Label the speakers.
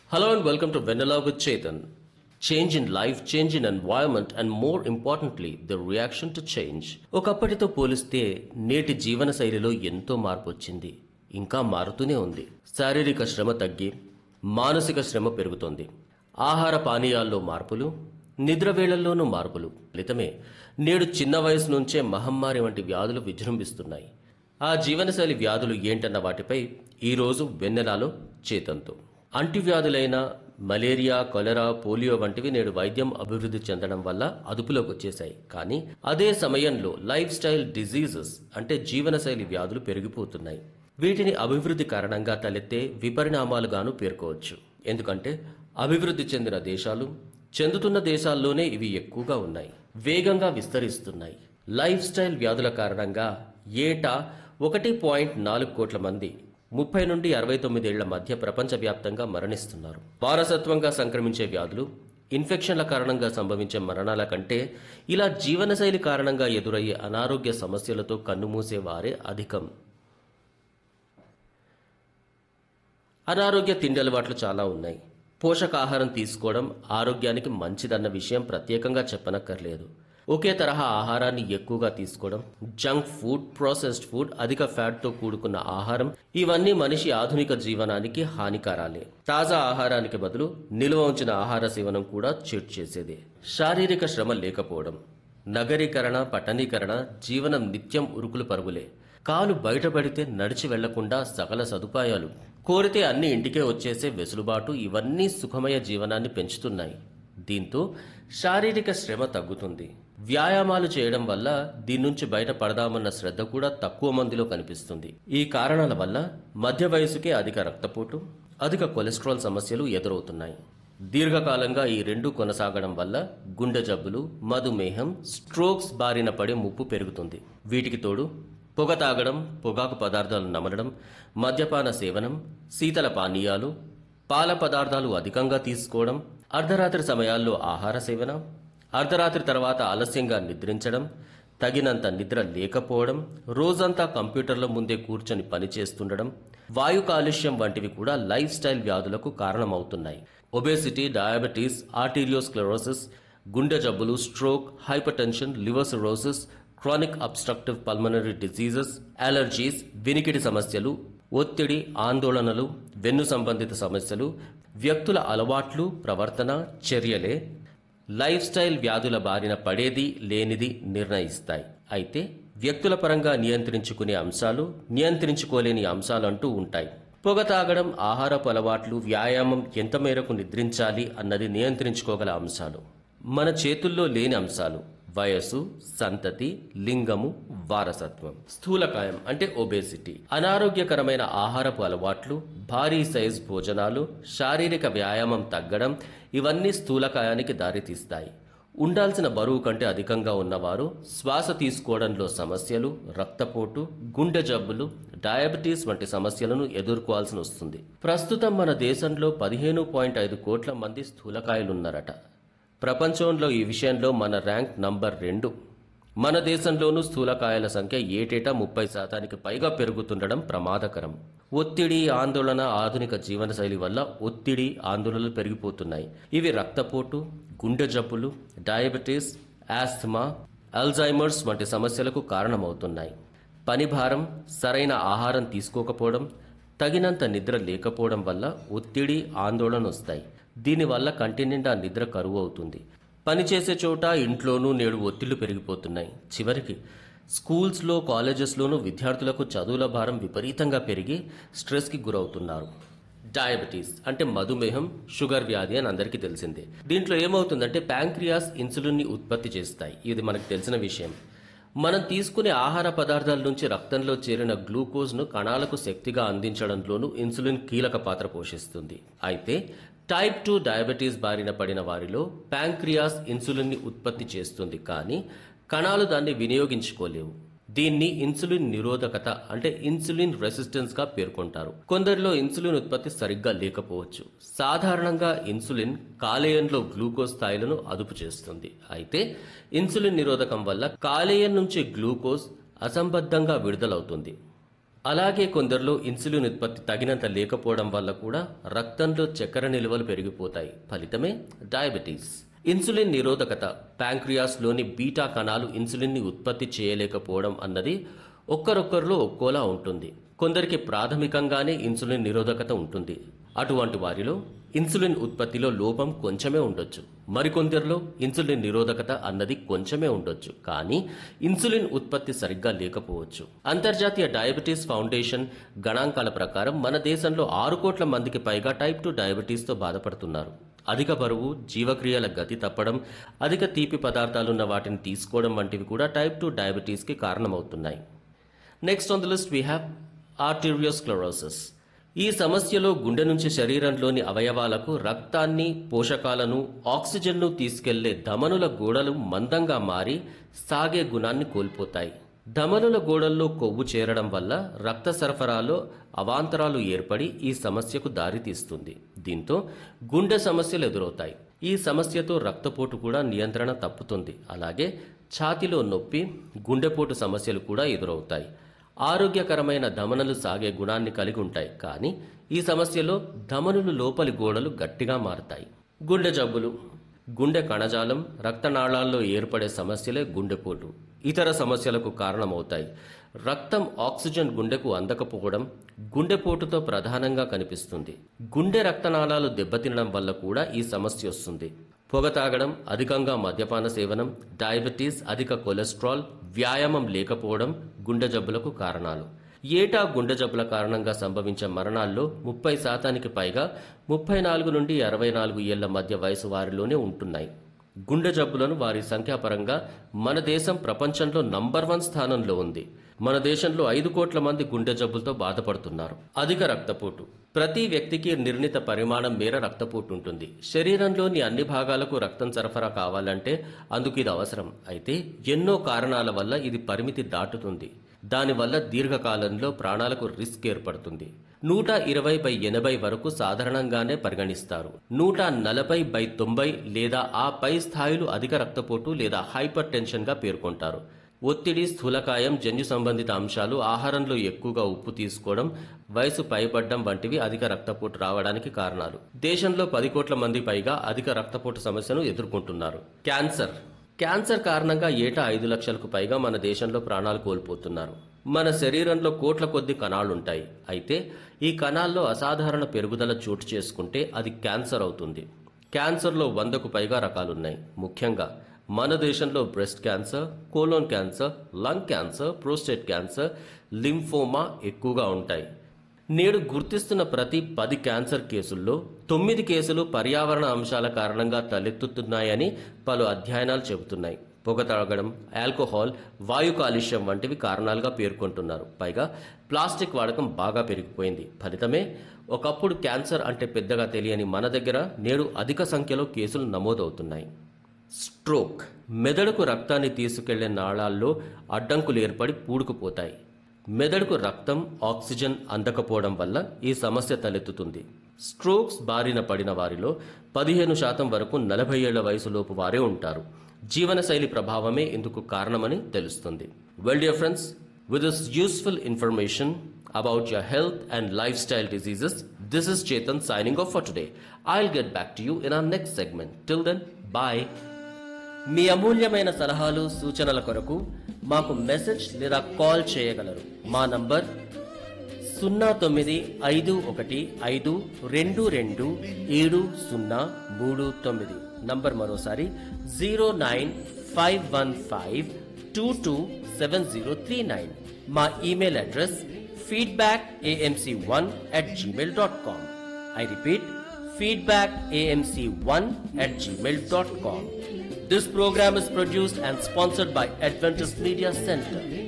Speaker 1: Hello and welcome to Vanilla with Chetan. Change in life, change in environment, and more importantly, the reaction to change. ఒకప్పటితో పోలిస్తే నేటి జీవన శైలిలో ఎంతో మార్పు వచ్చింది ఇంకా మారుతూనే ఉంది శారీరక శ్రమ తగ్గి మానసిక శ్రమ పెరుగుతోంది ఆహార పానీయాల్లో మార్పులు నిద్ర వేళల్లోనూ మార్పులు ఫలితమే నేడు చిన్న వయసు నుంచే మహమ్మారి వంటి వ్యాధులు విజృంభిస్తున్నాయి ఆ జీవనశైలి వ్యాధులు ఏంటన్న వాటిపై ఈరోజు వెన్నెలాలో చేతంతో అంటువ్యాధులైన మలేరియా కొలెరా పోలియో వంటివి నేడు వైద్యం అభివృద్ధి చెందడం వల్ల అదుపులోకి వచ్చేశాయి కానీ అదే సమయంలో లైఫ్ స్టైల్ డిజీజెస్ అంటే జీవనశైలి వ్యాధులు పెరిగిపోతున్నాయి వీటిని అభివృద్ధి కారణంగా తలెత్తే విపరిణామాలుగాను పేర్కోవచ్చు ఎందుకంటే అభివృద్ధి చెందిన దేశాలు చెందుతున్న దేశాల్లోనే ఇవి ఎక్కువగా ఉన్నాయి వేగంగా విస్తరిస్తున్నాయి లైఫ్ స్టైల్ వ్యాధుల కారణంగా ఏటా ఒకటి పాయింట్ నాలుగు కోట్ల మంది ముప్పై నుండి అరవై తొమ్మిదేళ్ల మధ్య ప్రపంచవ్యాప్తంగా మరణిస్తున్నారు వారసత్వంగా సంక్రమించే వ్యాధులు ఇన్ఫెక్షన్ల కారణంగా సంభవించే మరణాల కంటే ఇలా జీవనశైలి కారణంగా ఎదురయ్యే అనారోగ్య సమస్యలతో కన్నుమూసే వారే అధికం అనారోగ్య తిండి అలవాట్లు చాలా ఉన్నాయి పోషకాహారం తీసుకోవడం ఆరోగ్యానికి మంచిదన్న విషయం ప్రత్యేకంగా చెప్పనక్కర్లేదు ఒకే తరహా ఆహారాన్ని ఎక్కువగా తీసుకోవడం జంక్ ఫుడ్ ప్రాసెస్డ్ ఫుడ్ అధిక ఫ్యాట్తో కూడుకున్న ఆహారం ఇవన్నీ మనిషి ఆధునిక జీవనానికి హానికారాలే తాజా ఆహారానికి బదులు నిల్వ ఉంచిన ఆహార సేవనం కూడా చెడు చేసేదే శారీరక శ్రమ లేకపోవడం నగరీకరణ పట్టణీకరణ జీవనం నిత్యం ఉరుకులు పరుగులే కాలు బయటపడితే నడిచి వెళ్లకుండా సకల సదుపాయాలు కోరితే అన్ని ఇంటికే వచ్చేసే వెసులుబాటు ఇవన్నీ సుఖమయ జీవనాన్ని పెంచుతున్నాయి దీంతో శారీరక శ్రమ తగ్గుతుంది వ్యాయామాలు చేయడం వల్ల దీని నుంచి బయటపడదామన్న శ్రద్ధ కూడా తక్కువ మందిలో కనిపిస్తుంది ఈ కారణాల వల్ల మధ్య వయసుకే అధిక రక్తపోటు అధిక కొలెస్ట్రాల్ సమస్యలు ఎదురవుతున్నాయి దీర్ఘకాలంగా ఈ రెండు కొనసాగడం వల్ల గుండె జబ్బులు మధుమేహం స్ట్రోక్స్ బారిన పడే ముప్పు పెరుగుతుంది వీటికి తోడు పొగ తాగడం పొగాకు పదార్థాలు నమలడం మద్యపాన సేవనం శీతల పానీయాలు పాల పదార్థాలు అధికంగా తీసుకోవడం అర్ధరాత్రి సమయాల్లో ఆహార సేవన అర్ధరాత్రి తర్వాత ఆలస్యంగా నిద్రించడం తగినంత నిద్ర లేకపోవడం రోజంతా కంప్యూటర్ల ముందే కూర్చొని పనిచేస్తుండడం వాయు కాలుష్యం వంటివి కూడా లైఫ్ స్టైల్ వ్యాధులకు కారణమవుతున్నాయి ఒబేసిటీ డయాబెటీస్ ఆర్టీరియోస్క్లెరోసిస్ గుండె జబ్బులు stroke hypertension liver cirrhosis chronic obstructive pulmonary diseases allergies వినికిడి సమస్యలు ఒత్తిడి ఆందోళనలు వెన్ను సంబంధిత సమస్యలు వ్యక్తుల అలవాట్లు ప్రవర్తన చర్యలే లైఫ్ స్టైల్ వ్యాధుల బారిన పడేది లేనిది నిర్ణయిస్తాయి అయితే వ్యక్తుల పరంగా నియంత్రించుకునే అంశాలు నియంత్రించుకోలేని అంశాలంటూ ఉంటాయి పొగ తాగడం ఆహారపు అలవాట్లు వ్యాయామం ఎంత మేరకు నిద్రించాలి అన్నది నియంత్రించుకోగల అంశాలు మన చేతుల్లో లేని అంశాలు వయసు సంతతి లింగము వారసత్వం స్థూలకాయం అంటే ఒబేసిటీ అనారోగ్యకరమైన ఆహారపు అలవాట్లు భారీ సైజ్ భోజనాలు శారీరక వ్యాయామం తగ్గడం ఇవన్నీ స్థూలకాయానికి దారితీస్తాయి ఉండాల్సిన బరువు కంటే అధికంగా ఉన్నవారు శ్వాస తీసుకోవడంలో సమస్యలు రక్తపోటు గుండె జబ్బులు డయాబెటీస్ వంటి సమస్యలను ఎదుర్కోవాల్సి వస్తుంది ప్రస్తుతం మన దేశంలో పదిహేను పాయింట్ ఐదు కోట్ల మంది స్థూలకాయలున్నారట ప్రపంచంలో ఈ విషయంలో మన ర్యాంక్ నంబర్ రెండు మన దేశంలోనూ స్థూలకాయల సంఖ్య ఏటేటా ముప్పై శాతానికి పైగా పెరుగుతుండడం ప్రమాదకరం ఒత్తిడి ఆందోళన ఆధునిక జీవనశైలి వల్ల ఒత్తిడి ఆందోళనలు పెరిగిపోతున్నాయి ఇవి రక్తపోటు గుండె జబ్బులు డయాబెటీస్ ఆస్థమా అల్జైమర్స్ వంటి సమస్యలకు కారణమవుతున్నాయి పని భారం సరైన ఆహారం తీసుకోకపోవడం తగినంత నిద్ర లేకపోవడం వల్ల ఒత్తిడి ఆందోళన వస్తాయి దీనివల్ల కంటి నిండా నిద్ర కరువు అవుతుంది పనిచేసే చోట ఇంట్లోనూ నేడు ఒత్తిళ్లు పెరిగిపోతున్నాయి చివరికి స్కూల్స్లో కాలేజెస్లోనూ విద్యార్థులకు చదువుల భారం విపరీతంగా పెరిగి స్ట్రెస్కి గురవుతున్నారు డయాబెటీస్ అంటే మధుమేహం షుగర్ వ్యాధి అని అందరికీ తెలిసిందే దీంట్లో ఏమవుతుందంటే ప్యాంక్రియాస్ ఇన్సులిన్ని ఉత్పత్తి చేస్తాయి ఇది మనకు తెలిసిన విషయం మనం తీసుకునే ఆహార పదార్థాల నుంచి రక్తంలో చేరిన గ్లూకోజ్ను కణాలకు శక్తిగా అందించడంలోనూ ఇన్సులిన్ కీలక పాత్ర పోషిస్తుంది అయితే టైప్ టూ డయాబెటీస్ బారిన పడిన వారిలో ప్యాంక్రియాస్ ఇన్సులిన్ని ఉత్పత్తి చేస్తుంది కానీ కణాలు దాన్ని వినియోగించుకోలేవు దీన్ని ఇన్సులిన్ నిరోధకత అంటే ఇన్సులిన్ రెసిస్టెన్స్ గా పేర్కొంటారు కొందరిలో ఇన్సులిన్ ఉత్పత్తి సరిగ్గా లేకపోవచ్చు సాధారణంగా ఇన్సులిన్ కాలేయంలో గ్లూకోజ్ స్థాయిలను అదుపు చేస్తుంది అయితే ఇన్సులిన్ నిరోధకం వల్ల కాలేయం నుంచి గ్లూకోజ్ అసంబద్ధంగా విడుదలవుతుంది అలాగే కొందరిలో ఇన్సులిన్ ఉత్పత్తి తగినంత లేకపోవడం వల్ల కూడా రక్తంలో చక్కెర నిల్వలు పెరిగిపోతాయి ఫలితమే డయాబెటీస్ ఇన్సులిన్ నిరోధకత ప్యాంక్రియాస్లోని బీటా కణాలు ఇన్సులిన్ని ఉత్పత్తి చేయలేకపోవడం అన్నది ఒక్కరొక్కరిలో ఒక్కోలా ఉంటుంది కొందరికి ప్రాథమికంగానే ఇన్సులిన్ నిరోధకత ఉంటుంది అటువంటి వారిలో ఇన్సులిన్ ఉత్పత్తిలో లోపం కొంచెమే ఉండొచ్చు మరికొందరిలో ఇన్సులిన్ నిరోధకత అన్నది కొంచెమే ఉండొచ్చు కానీ ఇన్సులిన్ ఉత్పత్తి సరిగ్గా లేకపోవచ్చు అంతర్జాతీయ డయాబెటీస్ ఫౌండేషన్ గణాంకాల ప్రకారం మన దేశంలో ఆరు కోట్ల మందికి పైగా టైప్ టూ డయాబెటీస్తో బాధపడుతున్నారు అధిక బరువు జీవక్రియల గతి తప్పడం అధిక తీపి పదార్థాలున్న వాటిని తీసుకోవడం వంటివి కూడా టైప్ టూ డయాబెటీస్కి కారణమవుతున్నాయి next on the list we have arteriosclerosis ఈ సమస్యలో గుండె నుంచి శరీరంలోని అవయవాలకు రక్తాన్ని పోషకాలను ఆక్సిజన్ను తీసుకెళ్లే ధమనుల గోడలు మందంగా మారి సాగే గుణాన్ని కోల్పోతాయి ధమనుల గోడల్లో కొవ్వు చేరడం వల్ల రక్త సరఫరాలో అవాంతరాలు ఏర్పడి ఈ సమస్యకు దారితీస్తుంది దీంతో గుండె సమస్యలు ఎదురవుతాయి ఈ సమస్యతో రక్తపోటు కూడా నియంత్రణ తప్పుతుంది అలాగే ఛాతిలో నొప్పి గుండెపోటు సమస్యలు కూడా ఎదురవుతాయి ఆరోగ్యకరమైన ధమనులు సాగే గుణాన్ని కలిగి ఉంటాయి కానీ ఈ సమస్యలో ధమనులు లోపలి గోడలు గట్టిగా మారతాయి గుండె జబ్బులు గుండె కణజాలం రక్తనాళాల్లో ఏర్పడే సమస్యలే గుండెపోటు ఇతర సమస్యలకు కారణమవుతాయి రక్తం ఆక్సిజన్ గుండెకు అందకపోవడం గుండెపోటుతో ప్రధానంగా కనిపిస్తుంది గుండె రక్తనాళాలు దెబ్బతినడం వల్ల కూడా ఈ సమస్య వస్తుంది పొగ తాగడం అధికంగా మద్యపాన సేవనం డయాబెటీస్ అధిక కొలెస్ట్రాల్ వ్యాయామం లేకపోవడం గుండె జబ్బులకు కారణాలు ఏటా గుండె జబ్బుల కారణంగా సంభవించే మరణాల్లో ముప్పై శాతానికి పైగా ముప్పై నాలుగు నుండి అరవై నాలుగు ఏళ్ల మధ్య వయసు వారిలోనే ఉంటున్నాయి గుండె జబ్బులను వారి సంఖ్యాపరంగా మన దేశం ప్రపంచంలో నంబర్ వన్ స్థానంలో ఉంది మన దేశంలో ఐదు కోట్ల మంది గుండె జబ్బులతో బాధపడుతున్నారు అధిక రక్తపోటు ప్రతి వ్యక్తికి నిర్ణీత పరిమాణం మేర రక్తపోటు ఉంటుంది శరీరంలోని అన్ని భాగాలకు రక్తం సరఫరా కావాలంటే అందుకు ఇది అవసరం అయితే ఎన్నో కారణాల వల్ల ఇది పరిమితి దాటుతుంది దానివల్ల దీర్ఘకాలంలో ప్రాణాలకు రిస్క్ ఏర్పడుతుంది నూట ఇరవై బై ఎనభై వరకు సాధారణంగానే పరిగణిస్తారు నూట నలభై బై తొంభై లేదా ఆ పై స్థాయిలు అధిక రక్తపోటు లేదా హైపర్ టెన్షన్గా పేర్కొంటారు ఒత్తిడి స్థూలకాయం జన్యు సంబంధిత అంశాలు ఆహారంలో ఎక్కువగా ఉప్పు తీసుకోవడం వయసు పైబడ్డం వంటివి అధిక రక్తపోటు రావడానికి కారణాలు దేశంలో పది కోట్ల మంది పైగా అధిక రక్తపోటు సమస్యను ఎదుర్కొంటున్నారు క్యాన్సర్ క్యాన్సర్ కారణంగా ఏటా ఐదు లక్షలకు పైగా మన దేశంలో ప్రాణాలు కోల్పోతున్నారు మన శరీరంలో కోట్ల కొద్ది కణాలుంటాయి అయితే ఈ కణాల్లో అసాధారణ పెరుగుదల చోటు చేసుకుంటే అది క్యాన్సర్ అవుతుంది క్యాన్సర్లో వందకు పైగా రకాలున్నాయి ముఖ్యంగా మన దేశంలో breast cancer colon cancer lung cancer prostate cancer lymphoma ఎక్కువగా ఉంటాయి నేడు గుర్తిస్తున్న ప్రతి పది క్యాన్సర్ కేసుల్లో తొమ్మిది కేసులు పర్యావరణ అంశాల కారణంగా తలెత్తుతున్నాయని పలు అధ్యయనాలు చెబుతున్నాయి పొగ తాగడం ఆల్కహాల్ వాయు కాలుష్యం వంటివి కారణాలుగా పేర్కొంటున్నారు పైగా ప్లాస్టిక్ వాడకం బాగా పెరిగిపోయింది ఫలితమే ఒకప్పుడు క్యాన్సర్ అంటే పెద్దగా తెలియని మన దగ్గర నేడు అధిక సంఖ్యలో కేసులు నమోదవుతున్నాయి స్ట్రోక్ మెదడుకు రక్తాన్ని తీసుకెళ్లే నాళాల్లో అడ్డంకులు ఏర్పడి పూడుకుపోతాయి మెదడుకు రక్తం ఆక్సిజన్ అందకపోవడం వల్ల ఈ సమస్య తలెత్తుతుంది స్ట్రోక్స్ బారిన పడిన వారిలో పదిహేను శాతం వరకు నలభై ఏళ్ల వయసులోపు వారే ఉంటారు జీవనశైలి ప్రభావమే ఇందుకు కారణమని తెలుస్తుంది well dear friends with this useful information about your health and lifestyle diseases, this is Chetan signing off for today. I'll get back to you in our next segment. Till then, bye. మీ అమూల్యమైన సలహాలు సూచనల కొరకు మాకు message లేదా call చేయగలరు మా number సున్నా తొమ్మిది ఐదు ఒకటి ఐదు రెండు రెండు ఏడు సున్నా మూడు తొమ్మిది నంబర్ మరోసారి zero nine five one five two two seven zero three nine మా email address feedback AMC one at Gmail dot com I repeat feedback amc1 at gmail.com. This program is produced and sponsored by Adventist Media Center.